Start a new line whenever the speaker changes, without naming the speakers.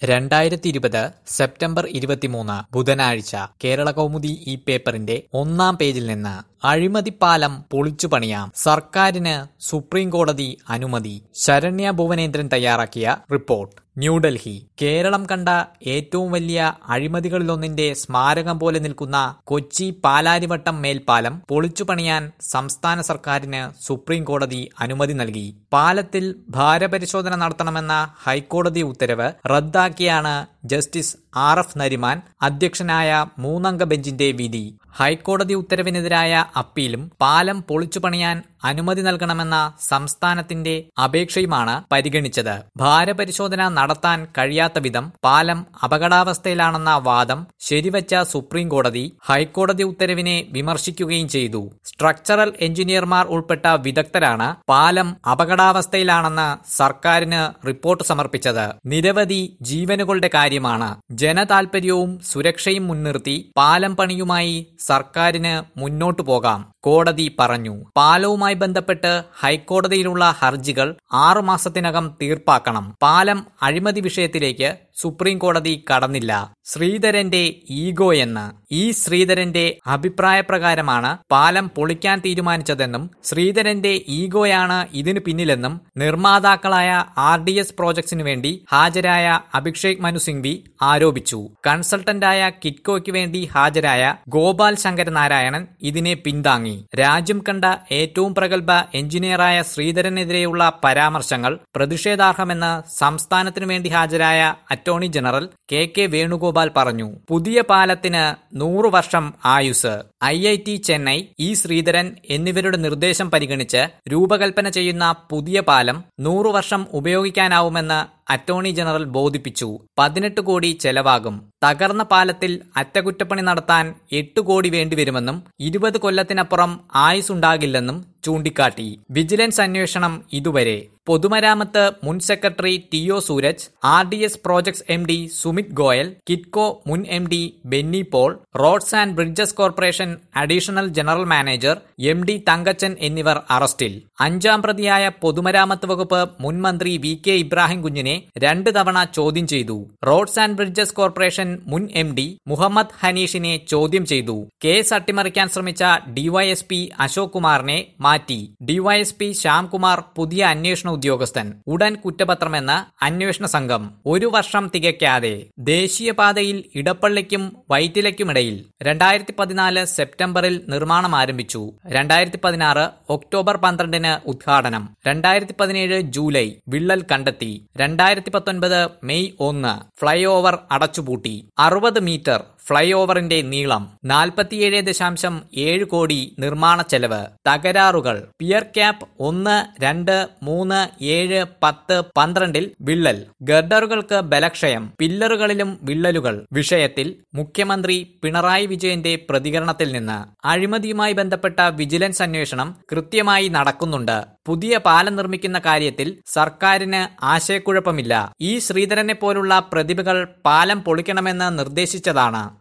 രണ്ടായിരത്തി ഇരുപത് സെപ്റ്റംബർ ഇരുപത്തിമൂന്ന് ബുധനാഴ്ച കേരള കൗമുദി ഈ പേപ്പറിന്റെ ഒന്നാം പേജിൽ നിന്ന് അഴിമതിപ്പാലം പൊളിച്ചു പണിയാം സർക്കാരിന് സുപ്രീം കോടതി അനുമതി ശരണ്യ ഭുവനേന്ദ്രൻ തയ്യാറാക്കിയ റിപ്പോർട്ട് ന്യൂഡൽഹി കേരളം കണ്ട ഏറ്റവും വലിയ അഴിമതികളിലൊന്നിന്റെ സ്മാരകം പോലെ നിൽക്കുന്ന കൊച്ചി പാലാരിവട്ടം മേൽപ്പാലം പൊളിച്ചു പണിയാൻ സംസ്ഥാന സർക്കാരിന് സുപ്രീം കോടതി അനുമതി നൽകി പാലത്തിൽ ഭാരപരിശോധന നടത്തണമെന്ന ഹൈക്കോടതി ഉത്തരവ് റദ്ദാക്കിയാണ് ജസ്റ്റിസ് ആർ എഫ് നരിമാൻ അധ്യക്ഷനായ മൂന്നംഗ ബെഞ്ചിന്റെ വിധി ഹൈക്കോടതി ഉത്തരവിനെതിരായ അപ്പീലും പാലം പൊളിച്ചു പണിയാൻ അനുമതി നൽകണമെന്ന സംസ്ഥാനത്തിന്റെ അപേക്ഷയുമാണ് പരിഗണിച്ചത് ഭാരപരിശോധന നടത്താൻ കഴിയാത്ത വിധം പാലം അപകടാവസ്ഥയിലാണെന്ന വാദം ശരിവച്ച സുപ്രീം കോടതി ഹൈക്കോടതി ഉത്തരവിനെ വിമർശിക്കുകയും ചെയ്തു സ്ട്രക്ചറൽ എഞ്ചിനീയർമാർ ഉൾപ്പെട്ട വിദഗ്ധരാണ് പാലം അപകടാവസ്ഥയിലാണെന്ന് സർക്കാരിന് റിപ്പോർട്ട് സമർപ്പിച്ചത് നിരവധി ജീവനുകളുടെ കാര്യമാണ് ജനതാൽപര്യവും സുരക്ഷയും മുൻനിർത്തി പാലം പണിയുമായി സർക്കാരിന് മുന്നോട്ടു പോകാം കോടതി പറഞ്ഞു പാലവുമായി ബന്ധപ്പെട്ട് ഹൈക്കോടതിയിലുള്ള ഹർജികൾ ആറു മാസത്തിനകം തീർപ്പാക്കണം പാലം അഴിമതി വിഷയത്തിലേക്ക് സുപ്രീം കോടതി കടന്നില്ല ശ്രീധരന്റെ ഈഗോ എന്ന് ഈ ശ്രീധരന്റെ അഭിപ്രായപ്രകാരമാണ് പാലം പൊളിക്കാൻ തീരുമാനിച്ചതെന്നും ശ്രീധരന്റെ ഈഗോയാണ് ഇതിനു പിന്നിലെന്നും നിർമ്മാതാക്കളായ ആർ ഡി എസ് പ്രോജക്ട്സിനു വേണ്ടി ഹാജരായ അഭിഷേക് മനു സിംഗ്വി ആരോപിച്ചു കൺസൾട്ടന്റായ കിറ്റ്കോയ്ക്ക് വേണ്ടി ഹാജരായ ഗോപാൽ ശങ്കര നാരായണൻ ഇതിനെ പിന്താങ്ങി രാജ്യം കണ്ട ഏറ്റവും പ്രഗത്ഭ എഞ്ചിനീയറായ ശ്രീധരനെതിരെയുള്ള പരാമർശങ്ങൾ പ്രതിഷേധാർഹമെന്ന് സംസ്ഥാനത്തിനു വേണ്ടി ഹാജരായ attorney general K K Venugopal പറഞ്ഞു പുതിയ പാലത്തിന് നൂറു വർഷം ആയുസ് I I T Chennai E Sreedharan എന്നിവരുടെ നിർദ്ദേശം പരിഗണിച്ച് രൂപകൽപ്പന ചെയ്യുന്ന പുതിയ പാലം നൂറു വർഷം ഉപയോഗിക്കാനാവുമെന്ന് അറ്റോർണി ജനറൽ ബോധിപ്പിച്ചു പതിനെട്ട് കോടി ചെലവാകും തകർന്ന പാലത്തിൽ അറ്റകുറ്റപ്പണി നടത്താൻ എട്ട് കോടി വേണ്ടിവരുമെന്നും ഇരുപത് കൊല്ലത്തിനപ്പുറം ആയുസുണ്ടാകില്ലെന്നും ചൂണ്ടിക്കാട്ടി വിജിലൻസ് അന്വേഷണം ഇതുവരെ പൊതുമരാമത്ത് മുൻ secretary T O Sooraj R D S projects M D Sumit Goyal Kitco മുൻ M D Benny Paul roads and bridges corporation additional general manager M D Thankachan എന്നിവർ അറസ്റ്റിൽ അഞ്ചാം പ്രതിയായ പൊതുമരാമത്ത് വകുപ്പ് മുൻ മന്ത്രി വി കെ ഇബ്രാഹിം കുഞ്ഞിനെ രണ്ട് തവണ ചോദ്യം ചെയ്തു റോഡ്സ് ആൻഡ് ബ്രിഡ്ജസ് കോർപ്പറേഷൻ മുൻ എം ഡി മുഹമ്മദ് ഹനീഷിനെ ചോദ്യം ചെയ്തു കേസ് അട്ടിമറിക്കാൻ ശ്രമിച്ച ഡിവൈഎസ്പി അശോക് കുമാറിനെ മാറ്റി ഡിവൈഎസ്പി ശ്യാംകുമാർ പുതിയ അന്വേഷണ ഉദ്യോഗസ്ഥൻ ഉടൻ കുറ്റപത്രമെന്ന് അന്വേഷണ സംഘം ഒരു വർഷം തികയ്ക്കാതെ ദേശീയപാതയിൽ ഇടപ്പള്ളിക്കും വൈറ്റിലയ്ക്കുമിടയിൽ രണ്ടായിരത്തി പതിനാല് സെപ്റ്റംബറിൽ നിർമ്മാണം ആരംഭിച്ചു രണ്ടായിരത്തി പതിനാറ് ഒക്ടോബർ പന്ത്രണ്ടിന് ഉദ്ഘാടനം രണ്ടായിരത്തി പതിനേഴ് ജൂലൈ വിള്ളൽ കണ്ടെത്തി രണ്ടായിരത്തി പത്തൊൻപത് മെയ് ഒന്ന് ഫ്ലൈ ഓവർ അടച്ചുപൂട്ടി അറുപത് മീറ്റർ ഫ്ലൈ ഓവറിന്റെ നീളം നാൽപ്പത്തിയേഴ് ദശാംശം ഏഴ് കോടി നിർമ്മാണ ചെലവ് തകരാറുകൾ പിയർ ക്യാപ്പ് ഒന്ന് രണ്ട് മൂന്ന് ഏഴ് പത്ത് പന്ത്രണ്ടിൽ വിള്ളൽ ഗർഡറുകൾക്ക് ബലക്ഷയം പില്ലറുകളിലും വിള്ളലുകൾ വിഷയത്തിൽ മുഖ്യമന്ത്രി പിണറായി വിജയന്റെ പ്രതികരണത്തിൽ നിന്ന് അഴിമതിയുമായി ബന്ധപ്പെട്ട വിജിലൻസ് അന്വേഷണം കൃത്യമായി നടക്കുന്നുണ്ട് പുതിയ പാലം നിർമ്മിക്കുന്ന കാര്യത്തിൽ സർക്കാരിന് ആശയക്കുഴപ്പമില്ല ഈ ശ്രീധരനെ പോലുള്ള പ്രതിഭകൾ പാലം പൊളിക്കണമെന്ന് നിർദ്ദേശിച്ചതാണ്